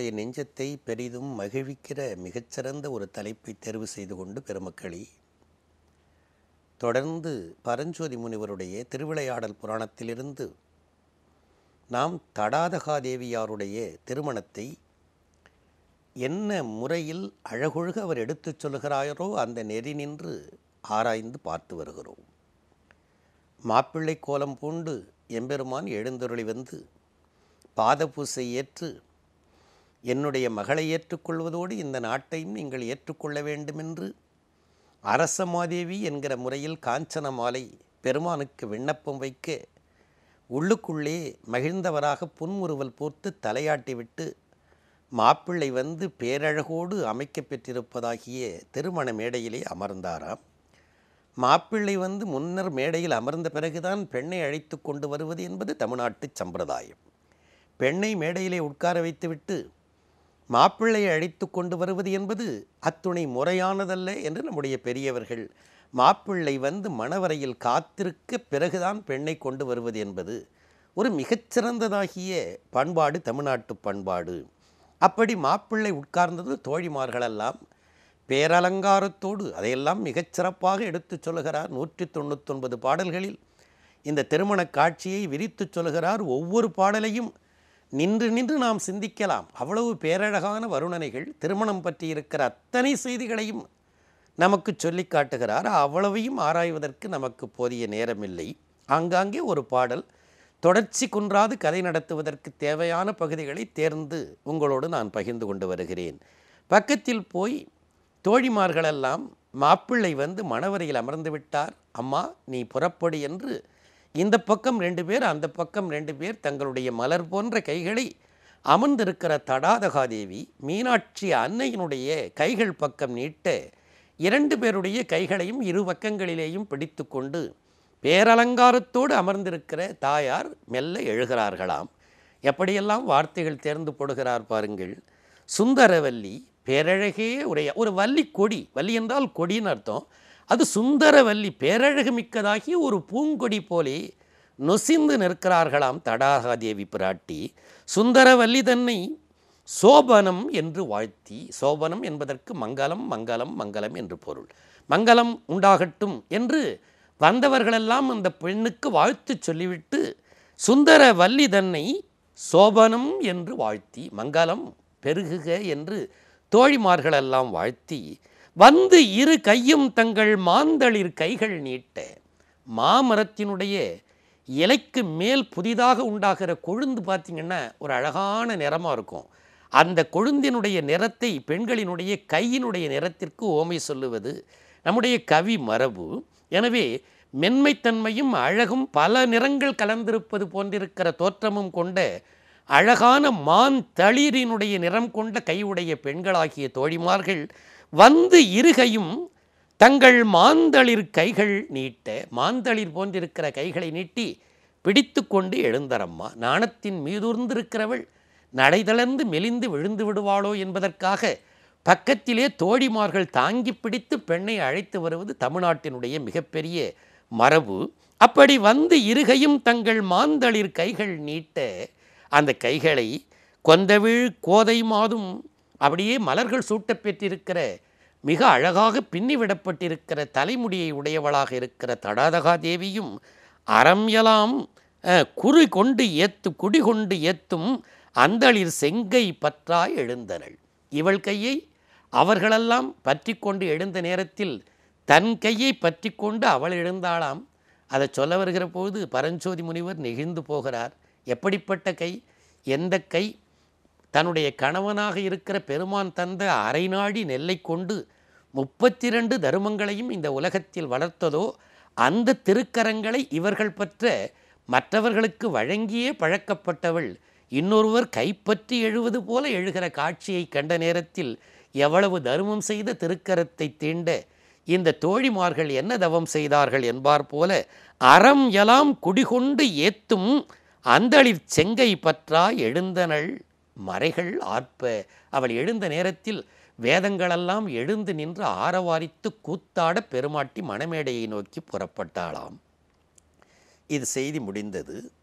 நம்முடைய நெஞ்சத்தை பெரிதும் மகிழ்விக்கிற மிகச்சிறந்த ஒரு தலைப்பை தேர்வு செய்து கொண்டு பெருமக்களே தொடர்ந்து பரஞ்சோதி முனிவருடைய திருவிளையாடல் புராணத்திலிருந்து நாம் தடாதகாதேவியாருடைய திருமணத்தை என்ன முறையில் அழகொழுக அவர் எடுத்துச் சொல்கிறாரோ அந்த நெறி நின்று ஆராய்ந்து பார்த்து வருகிறோம் மாப்பிள்ளை கோலம் பூண்டு எம்பெருமான் எழுந்தருளி வந்து பாதபூசை ஏற்று என்னுடைய மகளை ஏற்றுக்கொள்வதோடு இந்த நாட்டையும் நீங்கள் ஏற்றுக்கொள்ள வேண்டுமென்று அரசமாதேவி என்கிற முறையில் காஞ்சன மாலை பெருமானுக்கு விண்ணப்பம் வைக்க உள்ளுக்குள்ளே மகிழ்ந்தவராக புன்முறுவல் போர்த்து தலையாட்டிவிட்டு மாப்பிள்ளை வந்து பேரழகோடு அமைக்கப் பெற்றிருப்பதாகிய திருமண மேடையிலே அமர்ந்தாராம் மாப்பிள்ளை வந்து முன்னர் மேடையில் அமர்ந்த பிறகுதான் பெண்ணை அழைத்து கொண்டு வருவது என்பது தமிழ்நாட்டு சம்பிரதாயம் பெண்ணை மேடையிலே உட்கார வைத்துவிட்டு மாப்பிள்ளையை அழைத்து கொண்டு வருவது என்பது அத்துணை முறையானதல்ல என்று நம்முடைய பெரியவர்கள் மாப்பிள்ளை வந்து மணவரையில் காத்திருக்க பிறகுதான் பெண்ணை கொண்டு வருவது என்பது ஒரு மிகச்சிறந்ததாகிய பண்பாடு தமிழ்நாட்டு பண்பாடு அப்படி மாப்பிள்ளை உட்கார்ந்தது தோழிமார்களெல்லாம் பேரலங்காரத்தோடு அதையெல்லாம் மிகச்சிறப்பாக எடுத்துச் சொல்கிறார் நூற்றி தொண்ணூத்தொன்பது பாடல்களில் இந்த திருமண காட்சியை விரித்துச் சொல்கிறார் ஒவ்வொரு பாடலையும் நின்று நின்று நாம் சிந்திக்கலாம் அவ்வளவு பேரழகான வருணனைகள் திருமணம் பற்றி இருக்கிற அத்தனை செய்திகளையும் நமக்கு சொல்லி காட்டுகிறார் அவ்வளவையும் ஆராய்வதற்கு நமக்கு போதிய நேரமில்லை ஆங்காங்கே ஒரு பாடல் தொடர்ச்சி குன்றாது கதை நடத்துவதற்கு தேவையான பகுதிகளை தேர்ந்து உங்களோடு நான் பகிர்ந்து கொண்டு வருகிறேன் பக்கத்தில் போய் தோழிமார்களெல்லாம் மாப்பிள்ளை வந்து மணவரையில் அமர்ந்து விட்டார் அம்மா நீ புறப்படு என்று இந்த பக்கம் ரெண்டு பேர் அந்த பக்கம் ரெண்டு பேர் தங்களுடைய மலர் போன்ற கைகளை அமர்ந்திருக்கிற தடாதகாதேவி மீனாட்சி அன்னையினுடைய கைகள் பக்கம் நீட்ட இரண்டு பேருடைய கைகளையும் இரு பக்கங்களிலேயும் பிடித்து கொண்டு பேரலங்காரத்தோடு அமர்ந்திருக்கிற தாயார் மெல்ல எழுகிறார்களாம் எப்படியெல்லாம் வார்த்தைகள் தேர்ந்து போடுகிறார் பாருங்கள் சுந்தரவல்லி பேரழகே உடைய ஒரு வள்ளி கொடி வள்ளி என்றால் கொடின்னு அர்த்தம் அது சுந்தரவல்லி பேரழகு மிக்கதாகி ஒரு பூங்கொடி போலே நொசிந்து நிற்கிறார்களாம் தடாகாதேவி பிராட்டி சுந்தரவல்லி தன்னை சோபனம் என்று வாழ்த்தி சோபனம் என்பதற்கு மங்களம் மங்களம் மங்களம் என்று பொருள் மங்களம் உண்டாகட்டும் என்று வந்தவர்களெல்லாம் அந்த பெண்ணுக்கு வாழ்த்து சொல்லிவிட்டு சுந்தர வள்ளி தன்னை சோபனம் என்று வாழ்த்தி மங்களம் பெருகுக என்று தோழிமார்களெல்லாம் வாழ்த்தி வந்து இரு கையும் தங்கள் மாந்தளிர் கைகள் நீட்ட மாமரத்தினுடைய இலைக்கு மேல் புதிதாக உண்டாகிற கொழுந்து பார்த்திங்கன்னா ஒரு அழகான நிறமாக இருக்கும் அந்த கொழுந்தினுடைய நிறத்தை பெண்களினுடைய கையினுடைய நிறத்திற்கு ஓமை சொல்லுவது நம்முடைய கவி மரபு எனவே மென்மைத்தன்மையும் அழகும் பல நிறங்கள் கலந்திருப்பது போன்றிருக்கிற தோற்றமும் கொண்ட அழகான மான் தளிரினுடைய நிறம் கொண்ட கையுடைய பெண்களாகிய தோழிமார்கள் வந்து இருகையும் தங்கள் மாந்தளிர் கைகள் நீட்ட மாந்தளிர் போன்றிருக்கிற கைகளை நீட்டி பிடித்து கொண்டு எழுந்தரம்மா நாணத்தின் மீதூர்ந்திருக்கிறவள் நடைதளர்ந்து மெலிந்து விழுந்து விடுவாளோ என்பதற்காக பக்கத்திலே தோழிமார்கள் தாங்கி பிடித்து பெண்ணை அழைத்து வருவது தமிழ்நாட்டினுடைய மிகப்பெரிய மரபு அப்படி வந்து இருகையும் தங்கள் மாந்தளிர் கைகள் நீட்ட அந்த கைகளை கொந்தவிழ் கோதை மாதும் அப்படியே மலர்கள் சூட்டப் பெற்றிருக்கிற மிக அழகாக பின்னிவிடப்பட்டிருக்கிற தலைமுடியை உடையவளாக இருக்கிற தடாதகா தேவியும் அறம்யலாம் குறி கொண்டு ஏத்து குடி கொண்டு ஏத்தும் அந்தளிர் செங்கை பற்றாய் எழுந்தனள் இவள் கையை அவர்களெல்லாம் பற்றி கொண்டு எழுந்த நேரத்தில் தன் கையை பற்றி கொண்டு அவள் எழுந்தாளாம் அதை சொல்ல வருகிற போது பரஞ்சோதி முனிவர் நெகிழ்ந்து போகிறார் எப்படிப்பட்ட கை எந்த கை தன்னுடைய கணவனாக இருக்கிற பெருமான் தந்த அரைநாடி நெல்லை கொண்டு முப்பத்தி ரெண்டு தருமங்களையும் இந்த உலகத்தில் வளர்த்ததோ அந்த திருக்கரங்களை இவர்கள் பற்ற மற்றவர்களுக்கு வழங்கியே பழக்கப்பட்டவள் இன்னொருவர் கைப்பற்றி எழுவது போல எழுகிற காட்சியை கண்ட நேரத்தில் எவ்வளவு தருமம் செய்த திருக்கரத்தை தீண்ட இந்த தோழிமார்கள் என்ன தவம் செய்தார்கள் என்பார் போல அறம் எலாம் குடிகொண்டு ஏத்தும் அந்தளிர் செங்கை பற்றா எழுந்தனள் மறைகள் ஆர்ப்ப அவள் எழுந்த நேரத்தில் வேதங்களெல்லாம் எழுந்து நின்று ஆரவாரித்து கூத்தாட பெருமாட்டி மணமேடையை நோக்கி புறப்பட்டாளாம் இது செய்தி முடிந்தது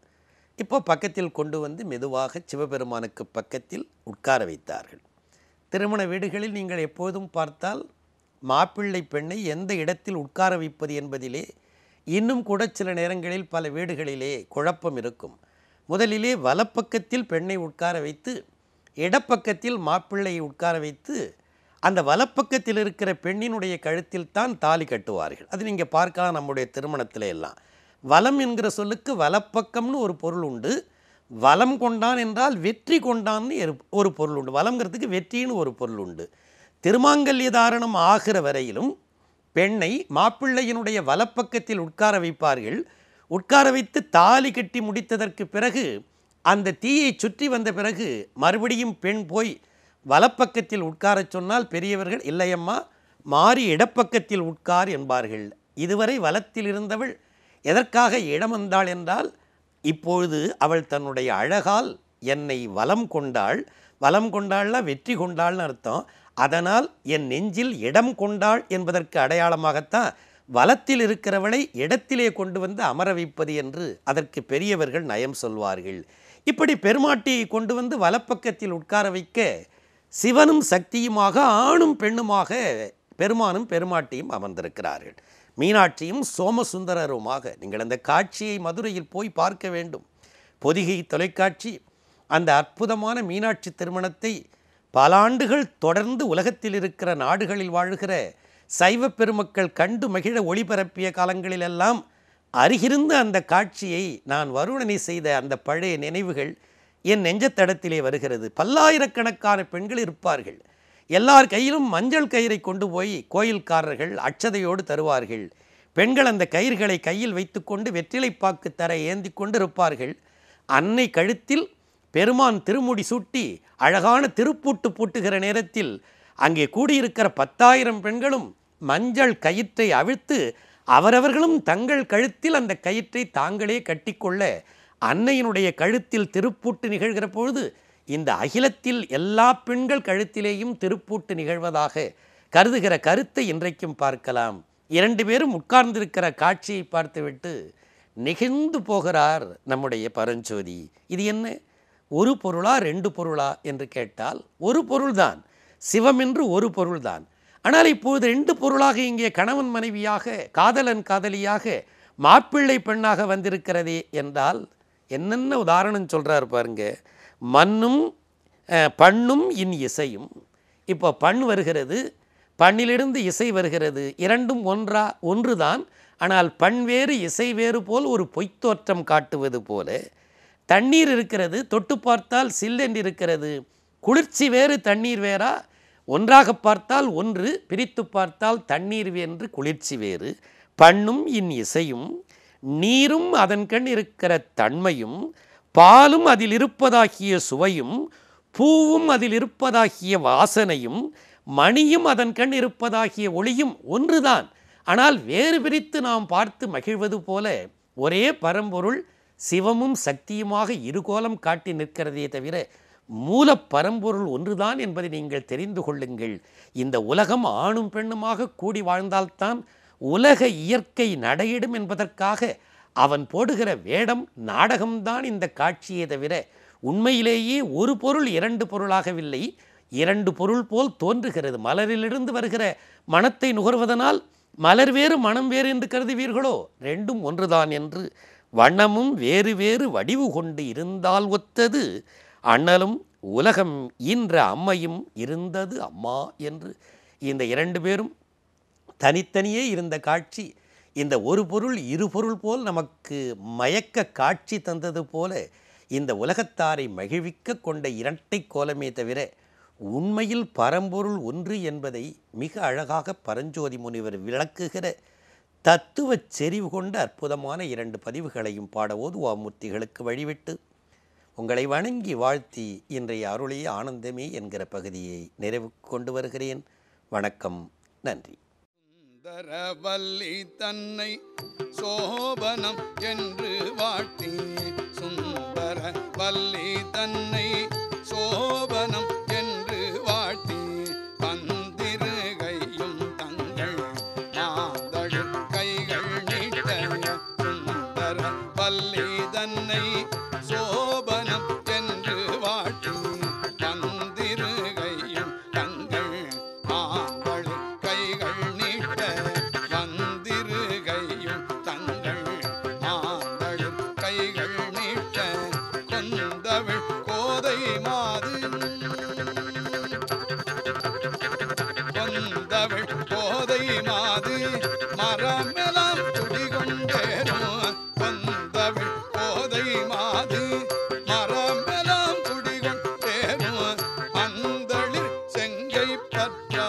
இப்போ பக்கத்தில் கொண்டு வந்து மெதுவாக சிவபெருமானுக்கு பக்கத்தில் உட்கார வைத்தார்கள் திருமண வீடுகளில் நீங்கள் எப்போதும் பார்த்தால் மாப்பிள்ளை பெண்ணை எந்த இடத்தில் உட்கார வைப்பது என்பதிலே இன்னும் கூட சில நேரங்களில் பல வீடுகளிலே குழப்பம் இருக்கும் முதலிலே வலப்பக்கத்தில் பெண்ணை உட்கார வைத்து இடப்பக்கத்தில் மாப்பிள்ளையை உட்கார வைத்து அந்த வலப்பக்கத்தில் இருக்கிற பெண்ணினுடைய கழுத்தில் தான் தாலி கட்டுவார்கள் அது நீங்கள் பார்க்கலாம் நம்முடைய திருமணத்தில் எல்லாம் வலம் என்கிற சொல்லுக்கு வலப்பக்கம்னு ஒரு பொருள் உண்டு வலம் கொண்டான் என்றால் வெற்றி கொண்டான்னு எரு- ஒரு பொருள் உண்டு வலம்ங்கிறதுக்கு வெற்றின்னு ஒரு பொருள் உண்டு திருமாங்கல்ய தாரணம் ஆகிற வரையிலும் பெண்ணை மாப்பிள்ளையினுடைய வலப்பக்கத்தில் உட்கார வைப்பார்கள் உட்கார வைத்து தாலி கட்டி முடித்ததற்கு பிறகு அந்த தீயை சுற்றி வந்த பிறகு மறுபடியும் பெண் போய் வலப்பக்கத்தில் உட்காரச் சொன்னால் பெரியவர்கள் இல்லையம்மா மாறி இடப்பக்கத்தில் உட்கார் என்பார்கள் இதுவரை வலத்தில் இருந்தவள் எதற்காக இடம் வந்தாள் என்றால் இப்பொழுது அவள் தன்னுடைய அழகால் என்னை வலம் கொண்டாள் வலம் கொண்டாள்னா வெற்றி கொண்டாள்னு அர்த்தம் அதனால் என் நெஞ்சில் இடம் கொண்டாள் என்பதற்கு அடையாளமாகத்தான் வலத்தில் இருக்கிறவளை இடத்திலே கொண்டு வந்து அமர வைப்பது என்று அதற்கு பெரியவர்கள் நயம் சொல்வார்கள் இப்படி பெருமாட்டியை கொண்டு வந்து வலப்பக்கத்தில் உட்கார வைக்க சிவனும் சக்தியுமாக ஆணும் பெண்ணுமாக பெருமானும் பெருமாட்டியும் அமர்ந்திருக்கிறார்கள் மீனாட்சியும் சோமசுந்தரருமாக நீங்கள் அந்த காட்சியை மதுரையில் போய் பார்க்க வேண்டும் பொதிகை தொலைக்காட்சி அந்த அற்புதமான மீனாட்சி திருமணத்தை பல ஆண்டுகள் தொடர்ந்து உலகத்தில் இருக்கிற நாடுகளில் வாழ்கிற சைவ பெருமக்கள் கண்டு மகிழ ஒளிபரப்பிய காலங்களிலெல்லாம் அருகிருந்த அந்த காட்சியை நான் வருணனை செய்த அந்த பழைய நினைவுகள் என் நெஞ்சத்தடத்திலே வருகிறது பல்லாயிரக்கணக்கான பெண்கள் இருப்பார்கள் எல்லார் கையிலும் மஞ்சள் கயிறை கொண்டு போய் கோயில்காரர்கள் அட்சதையோடு தருவார்கள் பெண்கள் அந்த கயிறுகளை கையில் வைத்துக்கொண்டு வெற்றிலைப்பாக்கு தர ஏந்தி கொண்டு இருப்பார்கள் அன்னை கழுத்தில் பெருமான் திருமுடி சூட்டி அழகான திருப்பூட்டு பூட்டுகிற நேரத்தில் அங்கே கூடியிருக்கிற பத்தாயிரம் பெண்களும் மஞ்சள் கயிற்றை அவிழ்த்து அவரவர்களும் தங்கள் கழுத்தில் அந்த கயிற்றை தாங்களே கட்டிக்கொள்ள அன்னையினுடைய கழுத்தில் திருப்பூட்டு நிகழ்கிற பொழுது இந்த அகிலத்தில் எல்லா பெண்கள் கழுத்திலேயும் திருப்பூட்டு நிகழ்வதாக கருதுகிற கருத்தை இன்றைக்கும் பார்க்கலாம் இரண்டு பேரும் உட்கார்ந்திருக்கிற காட்சியை பார்த்துவிட்டு நெகிழ்ந்து போகிறார் நம்முடைய பரஞ்சோதி இது என்ன ஒரு பொருளா ரெண்டு பொருளா என்று கேட்டால் ஒரு பொருள்தான் சிவம் என்று ஒரு பொருள்தான் ஆனால் இப்போது ரெண்டு பொருளாக இங்கே கணவன் மனைவியாக காதலன் காதலியாக மாப்பிள்ளை பெண்ணாக வந்திருக்கிறதே என்றால் என்னென்ன உதாரணம் சொல்றார் பாருங்க மண்ணும் அஹ், பண்ணும் இன் இசையும் இப்போ பண் வருகிறது பண்ணிலிருந்து இசை வருகிறது இரண்டும் ஒன்றா ஒன்றுதான் ஆனால் பண் வேறு இசை வேறு போல் ஒரு பொய்த்தோற்றம் காட்டுவது போல தண்ணீர் இருக்கிறது தொட்டு பார்த்தால் சில்லென்று இருக்கிறது குளிர்ச்சி வேறு தண்ணீர் வேறா ஒன்றாக பார்த்தால் ஒன்று பிரித்து பார்த்தால் தண்ணீர் வேறு குளிர்ச்சி வேறு பண்ணும் இன் இசையும் நீரும் அதன் கண் இருக்கிற தன்மையும் பாலும் அதில் இருப்பதாகிய சுவையும் பூவும் அதில் இருப்பதாகிய வாசனையும் மணியும் அதன் கண் இருப்பதாகிய ஒளியும் ஒன்றுதான் ஆனால் வேறு பிரித்து நாம் பார்த்து மகிழ்வது போல ஒரே பரம்பொருள் சிவமும் சக்தியுமாக இருகோலம் காட்டி நிற்கிறதே தவிர மூல பரம்பொருள் ஒன்றுதான் என்பதை நீங்கள் தெரிந்து கொள்ளுங்கள் இந்த உலகம் ஆணும் பெண்ணுமாக கூடி வாழ்ந்தால்தான் உலக இயற்கை நடையிடும் என்பதற்காக அவன் போடுகிற வேடம் நாடகம்தான் இந்த காட்சியே தவிர உண்மையிலேயே ஒரு பொருள் இரண்டு பொருளாகவில்லை இரண்டு பொருள் போல் தோன்றுகிறது மலரிலிருந்து வருகிற மனத்தை நுகர்வதனால் மலர் வேறு மனம் வேறு என்று கருதுவீர்களோ ரெண்டும் ஒன்றுதான் என்று வண்ணமும் வேறு வேறு வடிவு கொண்டு இருந்தால் ஒத்தது அண்ணலும் உலகம் ஈன்ற அம்மையும் இருந்தது அம்மா என்று இந்த இரண்டு பேரும் தனித்தனியே இருந்த காட்சி இந்த ஒரு பொருள் இரு பொருள் போல் நமக்கு மயக்க காட்சி தந்தது போல இந்த உலகத்தாரை மகிழ்விக்க கொண்ட இரட்டை கோலமே தவிர உண்மையில் பரம்பொருள் ஒன்று என்பதை மிக அழகாக பரஞ்சோதி முனிவர் விளக்குகிற தத்துவச் செறிவு கொண்ட அற்புதமான இரண்டு பதிவுகளையும் பாட ஓதுவாமூர்த்திகளுக்கு வழிவிட்டு உங்களை வணங்கி வாழ்த்தி இன்றைய அருளிய ஆனந்தமே என்கிற பகுதியை நிறைவு கொண்டு வருகிறேன் வணக்கம் நன்றி சுந்தரவல்லி தன்னை சோபனம் என்று வாழ்த்தி சுந்தர வல்லி தன்னை சோபனம் என்று வாழ்த்தி வந்திருகையும் தங்கள் மாதழில் கைகள் நீட்ட சுந்தர வல்லி தன்னை கொந்தவிழ் கோதை மாது கொந்தவிழ் கோதை மாது மரமெல்லாம் குடிகொண்டேனும் கொந்தவிழ் கோதை மாது மரமெல்லாம் குடிகொண்டேனும் அந்தளிர் செங்கை பற்றா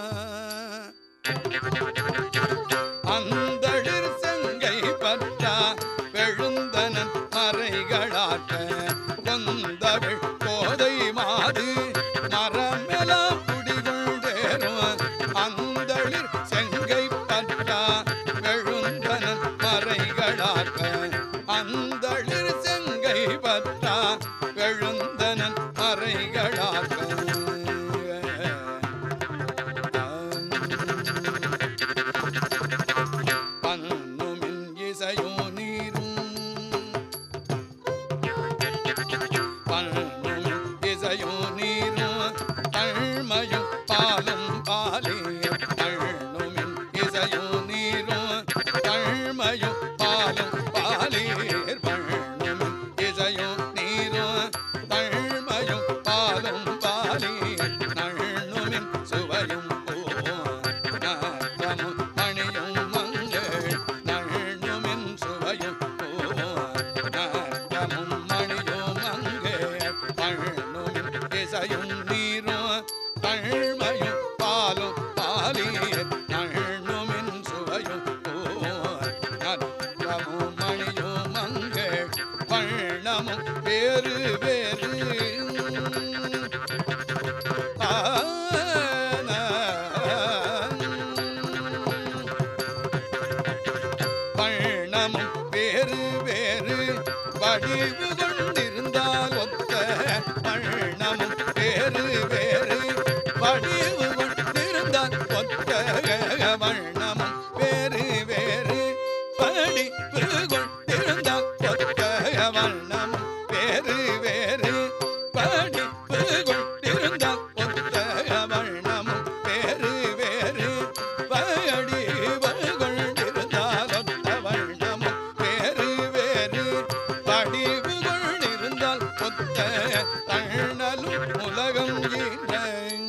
அந்தளிர் செங்கை பற்றா வெழுந்தனன் மறைகளாட்ட கொந்தவிழ் கோதை மாது மரமெல்லாம் குடிகொண்டேனும் அந்தளிர் செங்கை பற்றா வெழுந்தனன் மறைகளாட்ட அந்தளிர் செங்கை பற்றா வெழுந்தனன் மறைகளாட்ட பண்ணுமின் இசையோ நீரும் பண்ணுமின் இசையோ நீரும் அழ்மையும் பாலும் பாலே அழுமின் இசையோ நீரும் அழ்மையும் பாலும் பாலே பண்ணுமின் இசையோ நீரும் தழ்மையும் பாலும் பாலே நழுமின் சுவையும் போம் நற்றமும் மணியும் மங்கள் நழுமின் சுவையும் போம் நற்றமும் மணியும் மங்கள் நழுமின் இசையும் நீரும் தழ்மையும் பாலும் பாலீர் நழுமின் சுவையும் போம் நற்றமும் மணியும் மங்கள் வண்ணமும் வேறு வேறு வண்ணமும் வேறு வேறு வடிவு கொண்டிருந்தால் ஒத்த வண்ணமும் வேறு வேறு வடிவு கொண்டிருந்தால் ஒத்த வண்ணமும் வேறு வேறு படிப்பு கொண்டிருந்தால் ஒத்த வண்ணமும் வேறு வேறு படிப்பு கொண்டிருந்தால் ஒத்த வண்ணமும் வேறு வேறு படிவு கொண்டிருந்தால் ஒத்த வண்ணமும் வேறு வேறு படிவு கொண்டிருந்தால் ஒத்த தண்ணலும் உலகம் இல்லை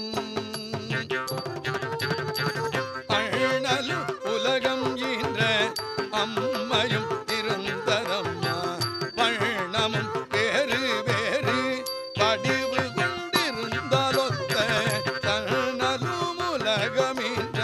அழலும் உலகம் ஈன்ற அம்மையும் இருந்ததம்மா வண்ணமும் வேறு வேறு வடிவு கொண்டிருந்தாலொத்த தன்னலும் உலகமீன்ற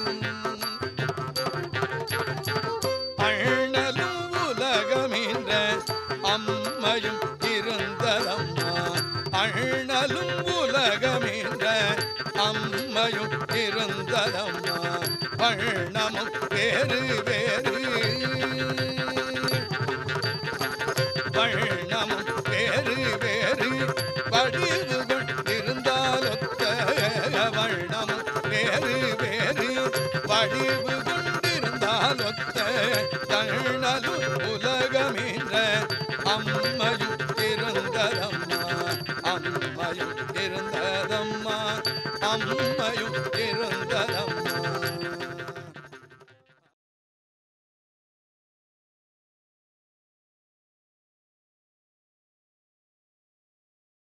அழலும் உலகமீன்ற அம்மையும் இருந்ததம்மா அழலும் உலகமீன்ற அம்மையும் இருந்ததம்மா வண்ணமும் வேறு வேறு வண்ணமும் வேறு வேறு வடிவு கொண்டிருந்தாலொத்த வண்ணமும் வேறு வேறு வடிவு கொண்டிருந்தாலொத்த தண்ணலும் உலகமீன்ற அம்மையும் இருந்ததம்மா அம்மையும் இருந்ததம்மா